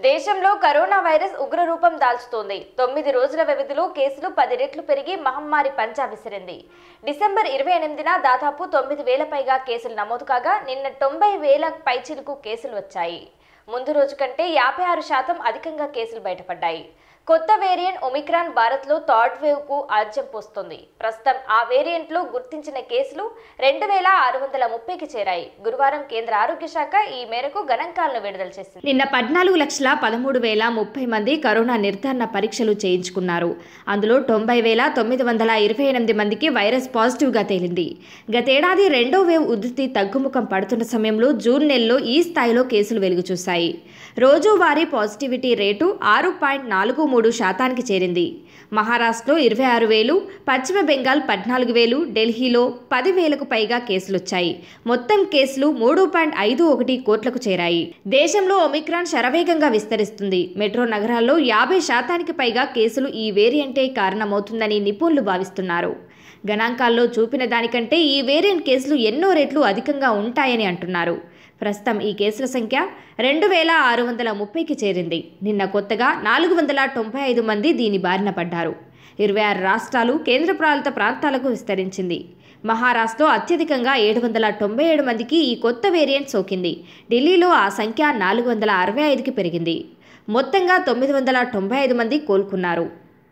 దేశంలో corona virus ఉగ్రరూపం దాల్చుతోంది తొమ్మిది రోజుల వ్యవధిలో కేసులు పది రెట్లు పెరిగి మహమ్మారి పంచా విసిరింది డిసెంబర్ ఇరవై ఎనిమిదిన దాదాపు తొమ్మిది వేల పైగా కేసులు నమోదు కాగా నిన్న తొంభై వేల పైచిలకు కేసులు వచ్చాయి ముందు రోజు కంటే యాభై ఆరు శాతం అధికంగా కేసులు బయటపడ్డాయి కొత్త వేరియంట్ ఒమిక్రాన్ భారత్లో థర్డ్ వేవ్ కు ఆజ్యం పోస్తుంది ప్రస్తుతం ఆ వేరియంట్ లో గుర్తించిన కేసులు రెండు వేల ఆరు వందల ముప్పైకి చేరాయి గురువారం కేంద్ర ఆరోగ్య శాఖ ఈ మేరకు గణాంకాలను విడుదల చేసింది నిన్న పద్నాలుగు లక్షల పదమూడు వేల ముప్పై మంది కరోనా నిర్ధారణ పరీక్షలు చేయించుకున్నారు అందులో తొంభై వేల తొమ్మిది వందల ఇరవై ఎనిమిది మందికి వైరస్ పాజిటివ్గా తేలింది గతేడాది రెండో వేవ్ ఉధృతి తగ్గుముఖం పడుతున్న సమయంలో జూన్ నెలలో ఈ స్థాయిలో కేసులు వెలుగు చూశాయి రోజువారీ పాజిటివిటీ రేటు ఆరు పాయింట్ నాలుగు మూడు శాతానికి చేరింది మహారాష్ట్రలో ఇరవై ఆరు వేలు పశ్చిమ బెంగాల్ పద్నాలుగు వేలు ఢిల్లీలో పది వేలకు పైగా కేసులొచ్చాయి మొత్తం కేసులు మూడు పాయింట్ ఐదు ఒకటి కోట్లకు చేరాయి దేశంలో ఒమిక్రాన్ శరవేగంగా విస్తరిస్తుంది మెట్రో నగరాల్లో యాభై శాతానికి పైగా కేసులు ఈ వేరియంటే కారణమవుతుందని నిపుణులు భావిస్తున్నారు గణాంకాల్లో చూపిన దానికంటే ఈ వేరియంట్ కేసులు ఎన్నో రెట్లు అధికంగా ఉంటాయని అంటున్నారు ప్రస్తుతం ఈ కేసుల సంఖ్య రెండు వేల ఆరు వందల ముప్పైకి చేరింది నిన్న కొత్తగా నాలుగు వందల తొంభై ఐదు మంది దీని బారిన పడ్డారు ఇరవై ఆరు రాష్ట్రాలు కేంద్రపాలిత ప్రాంతాలకు విస్తరించింది మహారాష్ట్రలో అత్యధికంగా ఏడు వందల తొంభై ఏడు మందికి ఈ కొత్త వేరియంట్ సోకింది ఢిల్లీలో ఆ సంఖ్య నాలుగు వందల అరవై ఐదుకి పెరిగింది మొత్తంగా తొమ్మిది వందల తొంభై ఐదు మంది కోలుకున్నారు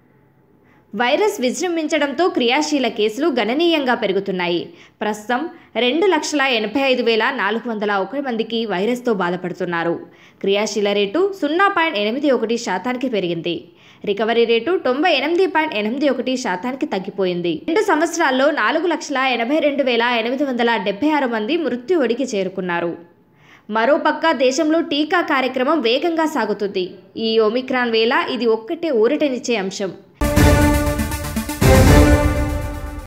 వైరస్ విజృంభించడంతో క్రియాశీల కేసులు గణనీయంగా పెరుగుతున్నాయి ప్రస్తుతం రెండు లక్షల ఎనభై ఐదు వేల నాలుగు వందల ఒక మందికి వైరస్తో బాధపడుతున్నారు క్రియాశీల రేటు సున్నా పాయింట్ ఎనిమిది ఒకటి శాతానికి పెరిగింది రికవరీ రేటు తొంభై ఎనిమిది పాయింట్ ఎనిమిది ఒకటి శాతానికి తగ్గిపోయింది రెండు సంవత్సరాల్లో నాలుగు లక్షల ఎనభై రెండు వేల ఎనిమిది వందల డెబ్బై ఆరు మంది మృత్యు ఒడికి చేరుకున్నారు మరోపక్క దేశంలో టీకా కార్యక్రమం వేగంగా సాగుతుంది ఈ ఒమిక్రాన్ వేళ ఇది ఒక్కటే ఊరటనిచ్చే అంశం